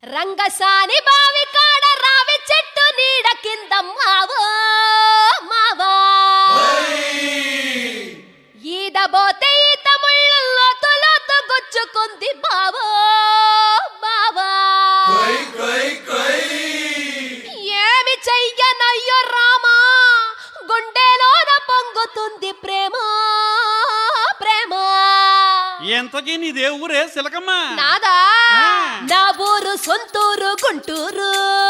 రంగసాని బావి కాడ రావి చెట్టు నీడ కింద మావో మావా ఈదబోతే ఈత ముళ్ళు లోతు లోతు గుచ్చుకుంది బావో బావా ఏమి చెయ్యనయ్యో రామా గుండెలోన పొంగుతుంది ప్రేమ ప్రేమ ఎంతకీ నీదే ఊరే సిలకమ్మ నాదా ఆ. నా ఊరు సొంతూరు గుంటూరు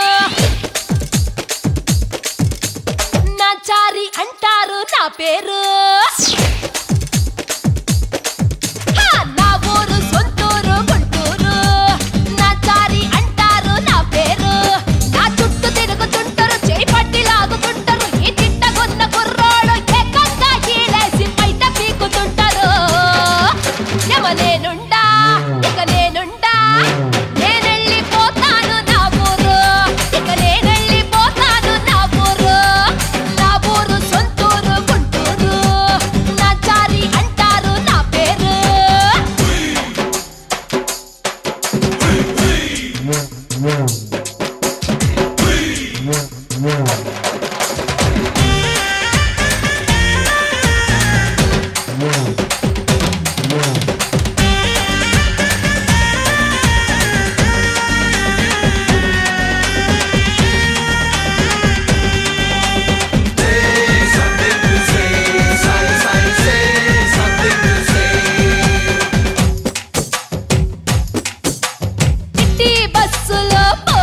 నా చారి అంటారు నా పేరు హా, నా ఊరు సొంతూరు గుంటూరు నా చారి అంటారు నా పేరు నా చుట్టూ తిరుగుతుంటారు చేయి పట్టి లాగుతుంటారు ఈ తిట్టగొన్న కుర్రోడు ఏకంగా ఈలేసి బయట పీకుతుంటారు యమ నేనుండా ఇక నేనుండా నేనెళ్ళిపోతాను నా ఊరు ఇక నేనెళ్ళిపోతాను నా ఊరు నా ఊరు సొంతూరు గుంటూరు నా చారి అంటారు నా పేరు సిటీ బస్సులో